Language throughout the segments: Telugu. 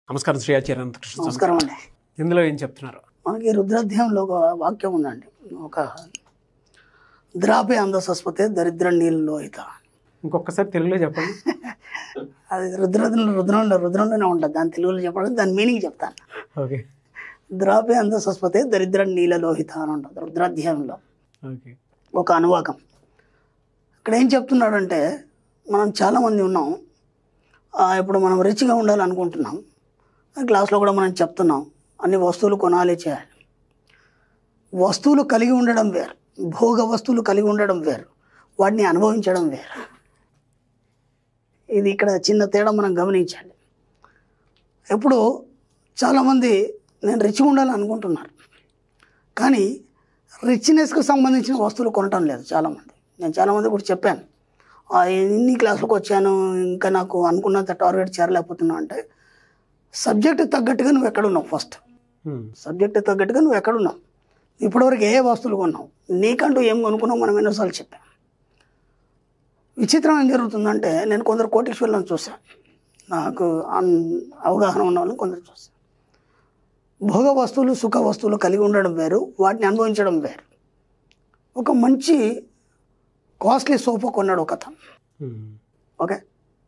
నమస్కారం శ్రీ ఆచార్య అనంతకృష్ణ స్వామి. నమస్కారం అండి ఇందులో ఏం చెప్తున్నారు మనకి రుద్రాధ్యాయంలో ఒక వాక్యం ఉందండి ఒక ద్రాపే అందసస్పతే దరిద్ర నీళ్ళలో అయిత ఇంకొకసారి తెలుగులో చెప్పండి అది రుద్రంలో రుద్రంలో రుద్రంలోనే ఉంటుంది దాని తెలుగులో చెప్పడం దాని మీనింగ్ చెప్తాను ఓకే ద్రాపే అందసస్పతే దరిద్ర నీల లోహిత అని ఉంటుంది రుద్రాధ్యాయంలో ఓకే ఒక అనువాకం ఇక్కడ ఏం చెప్తున్నాడంటే మనం చాలామంది ఉన్నాం ఆ, ఇప్పుడు మనం రిచ్గా ఉండాలనుకుంటున్నాం క్లాస్లో కూడా మనం చెప్తున్నాం అన్ని వస్తువులు కొనాలి చేయాలి వస్తువులు కలిగి ఉండడం వేరు భోగ వస్తువులు కలిగి ఉండడం వేరు వాటిని అనుభవించడం వేరు ఇది ఇక్కడ చిన్న తేడా మనం గమనించాలి ఎప్పుడు చాలామంది నేను రిచ్గా ఉండాలని అనుకుంటున్నారు కానీ రిచ్నెస్కి సంబంధించిన వస్తువులు కొనటం లేదు చాలామంది నేను చాలామంది కూడా చెప్పాను ఆ, ఇన్ని క్లాసులకు వచ్చాను ఇంకా నాకు అనుకున్నంత టార్గెట్ చేరలేకపోతున్నా అంటే సబ్జెక్ట్ తగ్గట్టుగా నువ్వు ఎక్కడున్నావు ఫస్ట్ హ్మ్. సబ్జెక్ట్ తగ్గట్టుగా నువ్వు ఎక్కడున్నావు ఇప్పటివరకు ఏ వస్తువులు కొన్నావు నీకంటూ ఏం కొనుక్కున్నావు మనం ఎన్నోసార్లు చెప్పాం విచిత్రం ఏం జరుగుతుందంటే నేను కొందరు కోటీశ్వర్లను చూశాను నాకు అన్- అవగాహన ఉన్న వాళ్ళని కొందరు చూశాను భోగ వస్తువులు సుఖ వస్తువులు కలిగి ఉండడం వేరు వాటిని అనుభవించడం వేరు ఒక మంచి కాస్ట్లీ సోఫా కొన్నాడు ఒక అతను హ్మ్. ఓకే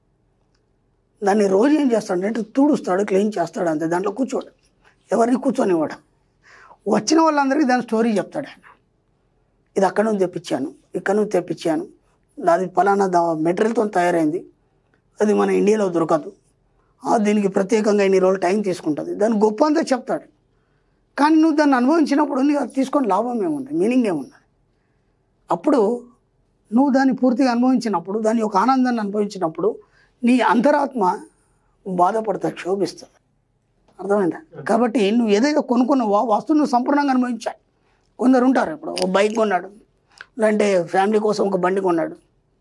దాన్ని రోజు ఏం చేస్తాడు అంటే తుడుస్తాడు క్లీన్ చేస్తాడు అంతే దాంట్లో కూర్చోడు ఎవరిని కూర్చొనివాడు వచ్చిన వాళ్ళందరికీ దాని స్టోరీ చెప్తాడు ఆయన ఇది అక్కడ నుంచి తెప్పించాను ఇక్కడ నుంచి తెప్పించాను అది ఫలానా దా మెటీరియల్తో తయారైంది అది మన ఇండియాలో దొరకదు ఆ, దీనికి ప్రత్యేకంగా ఇన్ని రోజులు టైం తీసుకుంటుంది దాని గొప్ప అంతా చెప్తాడు కానీ నువ్వు దాన్ని అనుభవించినప్పుడు నీకు అది తీసుకొని లాభం ఏముంది మీనింగ్ ఏముంది అప్పుడు నువ్వు దాన్ని పూర్తిగా అనుభవించినప్పుడు దాని యొక్క ఆనందాన్ని అనుభవించినప్పుడు నీ అంతరాత్మ బాధపడుతుంది క్షోభిస్తుంది అర్థమైందా కాబట్టి నువ్వు ఏదైతే కొనుక్కున్నావో ఆ వస్తువు నువ్వు సంపూర్ణంగా అనుభవించాలి కొందరు ఉంటారు ఇప్పుడు ఒక బైక్ కొన్నాడు లేదంటే ఫ్యామిలీ కోసం ఒక బండి కొన్నాడు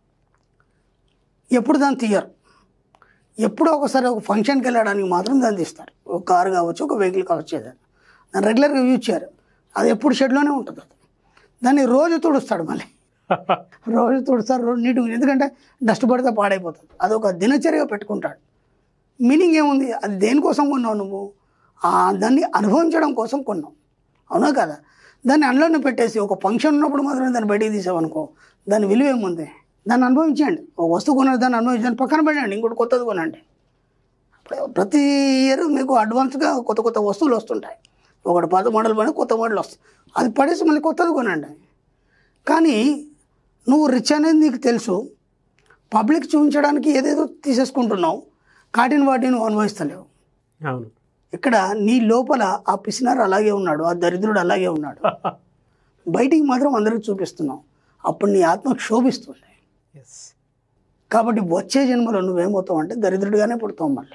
ఎప్పుడు దాన్ని తీయరు ఎప్పుడో ఒకసారి ఒక ఫంక్షన్కి వెళ్ళడానికి మాత్రం దాన్ని తీస్తారు ఒక కారు కావచ్చు ఒక వెహికల్ కావచ్చు ఏదైనా దాన్ని రెగ్యులర్గా యూజ్ చేయరు అది ఎప్పుడు షెడ్లోనే ఉంటుంది అది దాన్ని రోజు తుడుస్తాడు మళ్ళీ రోజు తుడుస్తారు రోజు నీట్గా ఎందుకంటే డస్ట్ పడితే పాడైపోతుంది అది ఒక దినచర్యగా పెట్టుకుంటాడు మీనింగ్ ఏముంది అది దేనికోసం కొన్నావు నువ్వు ఆ దాన్ని అనుభవించడం కోసం కొన్నావు అవునా కదా దాన్ని అందులోనే పెట్టేసి ఒక ఫంక్షన్ ఉన్నప్పుడు మాత్రమే దాన్ని బయటికి తీసావనుకో దాని విలువ ఏముంది దాన్ని అనుభవించండి ఒక వస్తువు కొన్నారు దాన్ని అనుభవించి దాన్ని పక్కన పెట్టండి ఇంకోటి కొత్తది కొనండి ఇప్పుడు ప్రతి ఇయర్ మీకు అడ్వాన్స్గా కొత్త కొత్త వస్తువులు వస్తుంటాయి ఒకటి పాత మోడల్ పైన కొత్త మోడల్ వస్తుంది అది పడేసి మళ్ళీ కొత్తది కొనండి కానీ నువ్వు రిచ్ అనేది నీకు తెలుసు పబ్లిక్ చూపించడానికి ఏదేదో తీసేసుకుంటున్నావు కాటిన వాటిని నువ్వు అనుభవిస్తలేవు అవును ఇక్కడ నీ లోపల ఆ పిసినారు అలాగే ఉన్నాడు ఆ దరిద్రుడు అలాగే ఉన్నాడు బయటికి మాత్రం అందరికి చూపిస్తున్నావు అప్పుడు నీ ఆత్మ క్షోభిస్తుంది ఎస్ కాబట్టి వచ్చే జన్మలో నువ్వేమవుతావు అంటే దరిద్రుడిగానే పుడతావు మళ్ళీ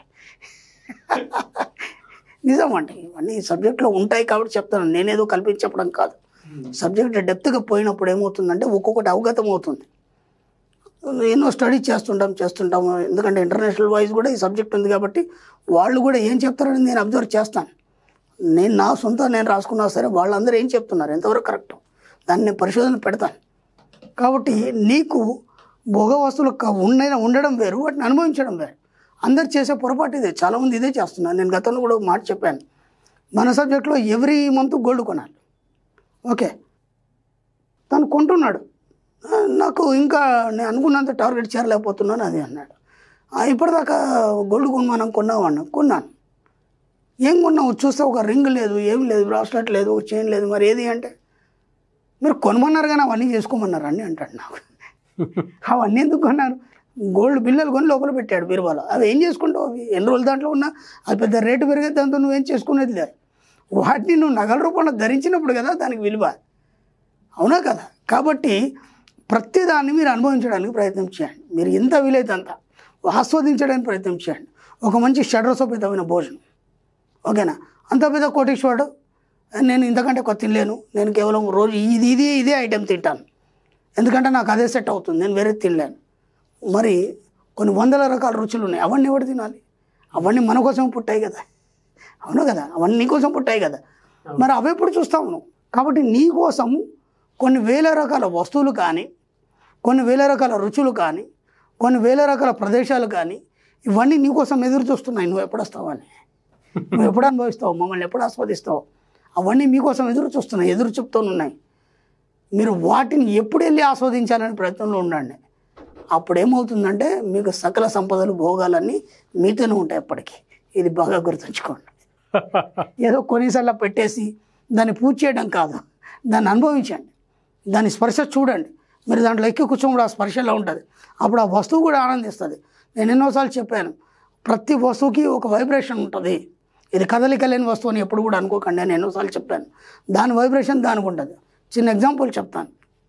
నిజమండి ఇవన్నీ సబ్జెక్ట్లో ఉంటాయి కాబట్టి చెప్తాను నేనేదో కల్పించడం కాదు సబ్జెక్ట్ డెప్త్గా పోయినప్పుడు ఏమవుతుందంటే ఒక్కొక్కటి అవగతం అవుతుంది ఎన్నో స్టడీ చేస్తుంటాం చేస్తుంటాం ఎందుకంటే ఇంటర్నేషనల్ వైజ్ కూడా ఈ సబ్జెక్ట్ ఉంది కాబట్టి వాళ్ళు కూడా ఏం చెప్తారని నేను అబ్జర్వ్ చేస్తాను నేను నా సొంత నేను రాసుకున్నా సరే వాళ్ళందరూ ఏం చెప్తున్నారు ఎంతవరకు కరెక్ట్ దాన్ని నేను పరిశోధన పెడతాను కాబట్టి నీకు భోగ వస్తువులు క- ఉండే ఉండడం వేరు వాటిని అనుభవించడం వేరు అందరు చేసే పొరపాటు ఇదే చాలామంది ఇదే చేస్తున్నారు నేను గతంలో కూడా ఒక మాట చెప్పాను మన సబ్జెక్ట్లో ఎవ్రీ మంత్ గోల్డ్ కొనాలి ఓకే తను కొంటున్నాడు ఆ, నాకు ఇంకా నేను అనుకున్నంత టార్గెట్ చేరలేకపోతున్నాను అది అన్నాడు "ఆ, ఇప్పటిదాకా గోల్డ్ కొనమనం కొన్నావు అన్నా కొన్నాను ఏం కొన్నావు చూస్తే ఒక రింగ్ లేదు ఏం లేదు బ్రాస్లెట్ లేదు ఒక చైన్ లేదు మరి ఏది అంటే మీరు కొనమన్నారు కానీ అవన్నీ చేసుకోమన్నారు అన్నీ అంటాడు నాకు అవన్నీ ఎందుకు కొన్నారు గోల్డ్ బిల్లలు కొని లోపల పెట్టాడు బీరువాలో అవి ఏం చేసుకుంటావు అవి ఎన్ని రోజులు దాంట్లో ఉన్నా అది పెద్ద రేటు పెరిగే దాంతో నువ్వేం చేసుకునేది లేదు వాటిని నువ్వు నగల రూపంలో ధరించినప్పుడు కదా దానికి విలువ అవునా కదా కాబట్టి ప్రతిదాన్ని మీరు అనుభవించడానికి ప్రయత్నం చేయండి మీరు ఎంత వీలైతే అంత ఆస్వాదించడానికి ప్రయత్నం చేయండి ఒక మంచి షడ్రసోపేతమైన భోజనం ఓకేనా అంత పెద్ద కోటీశ్వరుడు నేను ఇంతకంటే కొత్త తినలేను నేను కేవలం రోజు ఇది ఇది ఇదే ఐటెం తింటాను ఎందుకంటే నాకు అదే సెట్ అవుతుంది నేను వేరే తినలేను మరి కొన్ని వందల రకాల రుచులు ఉన్నాయి అవన్నీ ఎవరు తినాలి అవన్నీ మన కోసం పుట్టాయి కదా అవును కదా అవన్నీ నీ కోసం పుట్టాయి కదా మరి అవి ఎప్పుడు చూస్తావు నువ్వు కాబట్టి నీ కోసం కొన్ని వేల రకాల వస్తువులు కానీ కొన్ని వేల రకాల రుచులు కానీ కొన్ని వేల రకాల ప్రదేశాలు కానీ ఇవన్నీ నీకోసం ఎదురు చూస్తున్నాయి నువ్వు ఎప్పుడు వస్తావని నువ్వు ఎప్పుడు అనుభవిస్తావు మమ్మల్ని ఎప్పుడు ఆస్వాదిస్తావు అవన్నీ మీకోసం ఎదురు చూస్తున్నాయి ఎదురు చెప్తూ ఉన్నాయి మీరు వాటిని ఎప్పుడు వెళ్ళి ఆస్వాదించాలనే ప్రయత్నంలో ఉండండి అప్పుడు ఏమవుతుందంటే మీకు సకల సంపదలు భోగాలన్నీ మీతోనే ఉంటాయి ఎప్పటికీ ఇది బాగా గుర్తుంచుకోండి ఏదో కొన్నిసార్లు పెట్టేసి దాన్ని పూజ చేయడం కాదు దాన్ని అనుభవించండి దాని స్పర్శ చూడండి మీరు దాంట్లో ఎక్కి కూర్చోముడు ఆ స్పర్శలో ఉంటుంది అప్పుడు ఆ వస్తువు కూడా ఆనందిస్తుంది నేను ఎన్నోసార్లు చెప్పాను ప్రతి వస్తువుకి ఒక వైబ్రేషన్ ఉంటుంది ఇది కదలిక లేని వస్తువు అని ఎప్పుడు కూడా అనుకోకండి నేను ఎన్నోసార్లు చెప్పాను దాని వైబ్రేషన్ దానికి ఉంటుంది చిన్న ఎగ్జాంపుల్ చెప్తాను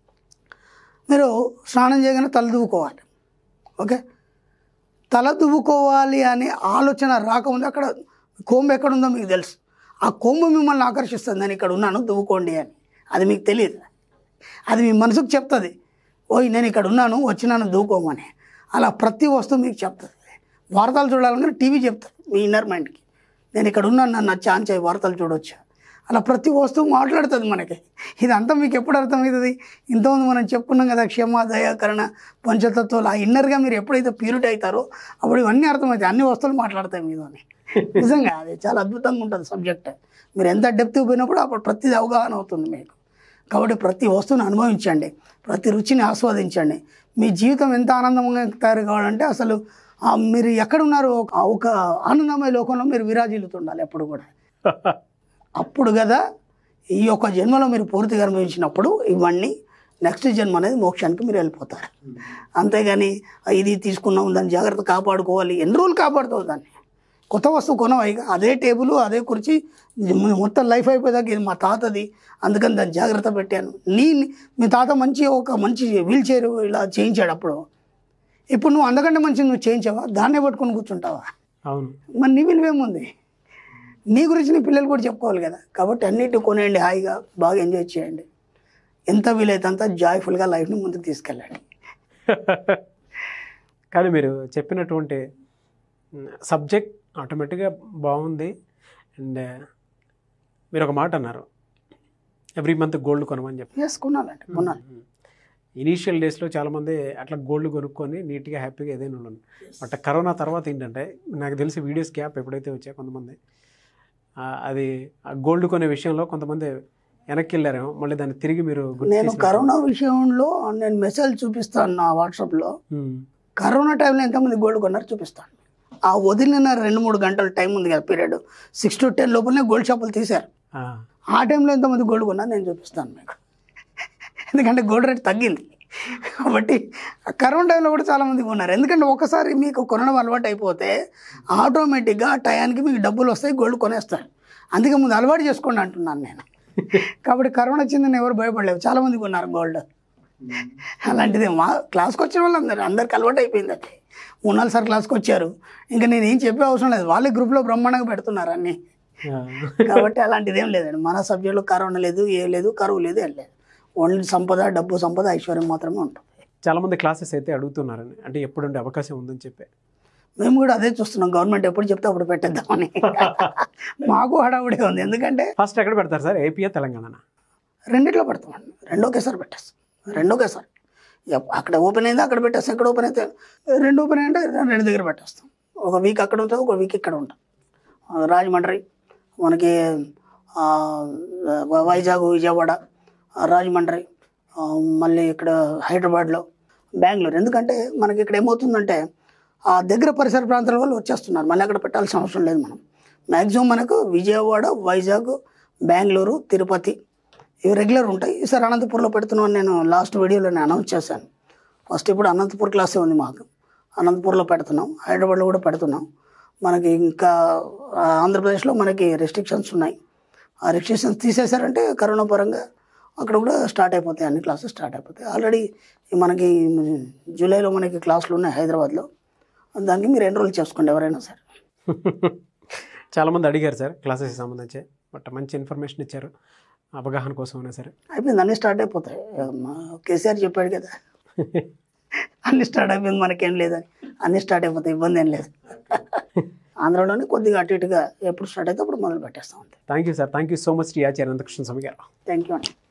మీరు స్నానం చేయగానే తల దువ్వుకోవాలి ఓకే తల దువ్వుకోవాలి అనే ఆలోచన రాకముందు అక్కడ కోంబు ఎక్కడ ఉందో మీకు తెలుసు ఆ కొమ్ము మిమ్మల్ని ఆకర్షిస్తుంది నేను ఇక్కడ ఉన్నాను దువ్వుకోండి అని అది మీకు తెలియదు అది మీ మనసుకు చెప్తుంది ఓయ్ నేను ఇక్కడ ఉన్నాను వచ్చినాను దూకోమని అలా ప్రతి వస్తువు మీకు చెప్తుంది వార్తలు చూడాలంటే టీవీ చెప్తుంది మీ ఇన్నర్ మైండ్కి నేను ఇక్కడ ఉన్నాను నన్ను ఛాన్స్ అయ్యి వార్తలు చూడొచ్చు అలా ప్రతి వస్తువు మాట్లాడుతుంది మనకి ఇదంతా మీకు ఎప్పుడు అర్థమవుతుంది ఇంతకుముందు మనం చెప్పుకున్నాం కదా క్షమ దయాకరణ పంచతత్వాలు ఆ ఇన్నర్గా మీరు ఎప్పుడైతే ప్యూరిటీ అవుతారో అప్పుడు ఇవన్నీ అర్థమవుతాయి అన్ని వస్తువులు మాట్లాడతాయి మీతోని నిజంగా అది చాలా అద్భుతంగా ఉంటుంది సబ్జెక్ట్ మీరు ఎంత డెప్త్ పోయినప్పుడు అప్పుడు ప్రతిది అవగాహన అవుతుంది మీకు కాబట్టి ప్రతి వస్తువుని అనుభవించండి ప్రతి రుచిని ఆస్వాదించండి మీ జీవితం ఎంత ఆనందంగా తయారు కావాలంటే అసలు ఆ మీరు ఎక్కడున్నారో ఒక- ఒక ఆనందమయ లోకంలో మీరు విరాజిల్లుతుండాలి ఎప్పుడు కూడా అప్పుడు కదా ఈ యొక్క జన్మలో మీరు పూర్తిగా అనుభవించినప్పుడు ఇవన్నీ నెక్స్ట్ జన్మ అనేది మోక్షానికి మీరు వెళ్ళిపోతారు అంతేగాని "ఆ, ఇది తీసుకున్నాం దాన్ని జాగ్రత్త కాపాడుకోవాలి ఎన్ని రోజులు కాపాడుతావు దాన్ని కొత్త వస్తువు కొనవా ఇక అదే టేబుల్ అదే కుర్చీ ఇది మొత్తం లైఫ్ అయిపోయేదాకా ఇది మా తాతది అందుకని దాన్ని జాగ్రత్త పెట్టాను నీ మీ తాత మంచి ఒక మంచి వీల్ చైర్ ఇలా చేయించాడు అప్పుడు ఇప్పుడు నువ్వు అందుకంటే మంచి నువ్వు చేయించావా దాన్నే పట్టుకొని కూర్చుంటావా అవును మరి నీ విలువేముంది నీ గురించి నీ పిల్లలు కూడా చెప్పుకోవాలి కదా కాబట్టి అన్నిటి కొనేయండి హాయిగా బాగా ఎంజాయ్ చేయండి ఎంత వీలైతే అంత జాయ్ఫుల్గా లైఫ్ని ముందుకు తీసుకెళ్ళండి కానీ మీరు చెప్పినటువంటి సబ్జెక్ట్ ఆటోమేటిక్గా బాగుంది అండ్ మీరు ఒక మాట అన్నారు ఎవ్రీ మంత్ గోల్డ్ కొనమని చెప్పి ఎస్ కొనాలండి కొనాలి ఇనీషియల్ డేస్లో చాలామంది అట్లా గోల్డ్ కొనుక్కొని నీట్గా హ్యాపీగా ఏదైనా ఉన్నాను బట్ కరోనా తర్వాత ఏంటంటే నాకు తెలిసి వీడియోస్ గ్యాప్ ఎప్పుడైతే వచ్చాయో కొంతమంది ఆ, అది ఆ గోల్డ్ కొనే విషయంలో కొంతమంది వెనక్కి వెళ్ళారేమో మళ్ళీ దాన్ని తిరిగి మీరు గుర్తు నేను చేసినట్టు. కరోనా విషయంలో నేను మెసేజ్ చూపిస్తాను నా వాట్సాప్లో ఉమ్, కరోనా టైంలో ఎంతమంది గోల్డ్ కొన్నారు చూపిస్తాను ఆ వదిలిన రెండు మూడు గంటల టైం ఉంది కదా పీరియడ్ సిక్స్ టు టెన్ లోపలనే గోల్డ్ షాపులు తీశారు ఆ, ఆ టైంలో ఎంతమంది గోల్డ్ కొన్నారు నేను చూపిస్తాను మీకు ఎందుకంటే గోల్డ్ రేట్ తగ్గింది కాబట్టి ఆ కరోనా టైంలో కూడా చాలామంది కొన్నారు ఎందుకంటే ఒకసారి మీకు కొనడం అలవాటు అయిపోతే ఆటోమేటిక్గా ఆ టయానికి మీకు డబ్బులు వస్తాయి గోల్డ్ కొనేస్తారు అందుకే ముందు అలవాటు చేసుకోండి అంటున్నాను నేను కాబట్టి కరోనా వచ్చిందని ఎవరు భయపడలేవు చాలామంది కొన్నారు గోల్డ్ అలాంటిది మా క్లాస్కి వచ్చిన వాళ్ళు అందరు అందరికి అలవాటు అయిపోయింది అది మూడు నాలుగు సార్లు క్లాస్కి వచ్చారు ఇంకా నేను ఏం చెప్పే అవసరం లేదు వాళ్ళే గ్రూప్లో బ్రహ్మాండంగా పెడుతున్నారు అన్నీ ఆ, కాబట్టి అలాంటిది ఏం లేదండి మన సబ్జెక్టులో కరోనా లేదు ఏ లేదు కరువు లేదు ఏం లేదు ఓన్లీ సంపద డబ్బు సంపద ఐశ్వర్యం మాత్రమే ఉంటుంది చాలామంది క్లాసెస్ అయితే అడుగుతున్నారని అంటే ఎప్పుడు ఉండే అవకాశం ఉందని చెప్పి మేము కూడా అదే చూస్తున్నాం గవర్నమెంట్ ఎప్పుడు చెప్తే అప్పుడు పెట్టేద్దామని మాకు హడావుడే ఉంది ఎందుకంటే ఫస్ట్ ఎక్కడ పెడతారు సార్ ఏపీయా తెలంగాణ రెండిట్లో పెడతామండి రెండో ఒకేసారి పెట్టేస్తాం రెండో ఒకేసారి ఎప్- అక్కడ ఓపెన్ అయింది అక్కడ పెట్టేస్తాం ఇక్కడ ఓపెన్ అయితే రెండు ఓపెన్ అయింటే రెండు దగ్గర పెట్టేస్తాం ఒక వీక్ అక్కడ ఉంటుంది ఒక వీక్ ఇక్కడ ఉంటాం ఆ, రాజమండ్రి మనకి ఆ, వైజాగ్ విజయవాడ ఆ, రాజమండ్రి ఆ, మళ్ళీ ఇక్కడ హైదరాబాద్లో బెంగళూరు ఎందుకంటే మనకి ఇక్కడ ఏమవుతుందంటే ఆ దగ్గర పరిసర ప్రాంతాల వాళ్ళు వచ్చేస్తున్నారు మళ్ళీ అక్కడ పెట్టాల్సిన అవసరం లేదు మనం మ్యాక్సిమం మనకు విజయవాడ వైజాగ్ బెంగళూరు తిరుపతి ఇవి రెగ్యులర్ ఉంటాయి ఈసారి అనంతపూర్లో పెడుతున్నాను నేను లాస్ట్ వీడియోలో నేను అనౌన్స్ చేశాను ఫస్ట్ ఇప్పుడు అనంతపూర్ క్లాసే ఉంది మాకు అనంతపూర్లో పెడుతున్నాం హైదరాబాద్లో కూడా పెడుతున్నాం మనకి ఇంకా ఆ, ఆంధ్రప్రదేశ్లో మనకి రెస్ట్రిక్షన్స్ ఉన్నాయి ఆ రెస్ట్రిక్షన్స్ తీసేశారంటే కరోనా పరంగా అక్కడ కూడా స్టార్ట్ అయిపోతాయి అన్ని క్లాసెస్ స్టార్ట్ అయిపోతాయి ఆల్రెడీ మనకి జూలైలో మనకి క్లాసులు ఉన్నాయి హైదరాబాద్లో దానికి మీరు ఎన్రోల్ చేసుకోండి ఎవరైనా సరే చాలామంది అడిగారు సార్ క్లాసెస్కి సంబంధించి బట్ మంచి ఇన్ఫర్మేషన్ ఇచ్చారు అవగాహన కోసం అయినా సరే అయిపోయింది అన్నీ స్టార్ట్ అయిపోతాయి మా కేసీఆర్ చెప్పాడు కదా అన్ని స్టార్ట్ అయిపోయింది మనకేం లేదని అన్ని స్టార్ట్ అయిపోతాయి ఇబ్బంది ఏం లేదు ఆంధ్రలోనే కొద్దిగా అటు ఇటుగా ఎప్పుడు స్టార్ట్ అయితే అప్పుడు మొదలు పెట్టేస్తాం అంతే thank you sir thank you so much T Acharya Anantakrishna Swamy గారు థ్యాంక్ యూ అండి